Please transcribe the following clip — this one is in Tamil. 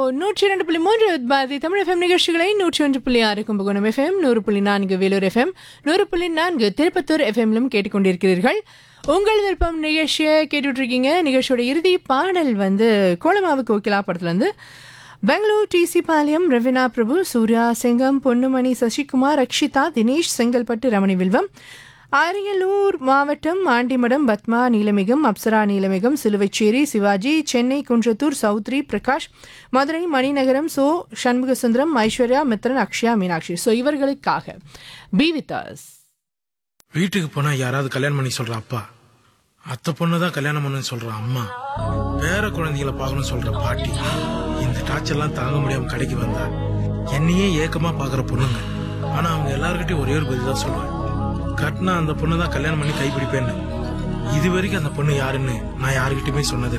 நூற்றி இரண்டு புள்ளி மூன்று பாரதி தமிழ் எஃப்எம் நிகழ்ச்சிகளை நூற்றி ஒன்று புள்ளி ஆறு கும்பகோணம் எஃப்எம் நூறு புள்ளி நான்கு வேலூர் எஃப்எம் நூறு புள்ளி நான்கு திருப்பத்தூர் எஃப்எம்லும் கேட்டுக்கொண்டிருக்கிறீர்கள் உங்கள் விருப்பம் நிகழ்ச்சியை கேட்டுட்டு இருக்கீங்க நிகழ்ச்சியோட இறுதி பாடல் வந்து கோலமாவு கோகிலா படத்துல இருந்து பெங்களூர் டிசி பாளையம் ரவினா பிரபு சூர்யா செங்கம் பொன்னுமணி சசிகுமார் ரக்ஷிதா தினேஷ் செங்கல்பட்டு ரமணி வில்வம் அரியலூர் மாவட்டம் ஆண்டிமடம் பத்மா நீலமிகம் அப்சரா நீலமிகம் சிலுவைச்சேரி சிவாஜி சென்னை குன்றத்தூர் சௌத்ரி பிரகாஷ் மதுரை மணிநகரம் சோ சண்முகசுந்தரம் ஐஸ்வர்யா மித்ரன் அக்ஷயா மீனாட்சி ஸோ இவர்களுக்காக பி வித் அஸ் வீட்டுக்கு போனா யாராவது கல்யாணம் பண்ணி சொல்ற அப்பா அத்தை பொண்ணு தான் கல்யாணம் பண்ணுன்னு சொல்ற அம்மா பேர குழந்தைகளை பார்க்கணும்னு சொல்ற பாட்டி இந்த டார்ச்சர்லாம் தாங்க முடியாம கடைக்கு வந்தா என்னையே ஏக்கமா பாக்குற பொண்ணுங்க ஆனா அவங்க எல்லார்கிட்டயும் ஒரே ஒரு பதில் தான் சொல்லுவேன் கட்டினா அந்த பொண்ணு தான் கல்யாணம் பண்ணி கைப்பிடிப்பேன்னு இது வரைக்கும் அந்த பொண்ணு யாருன்னு நான் யாருக்கிட்டயுமே சொன்னது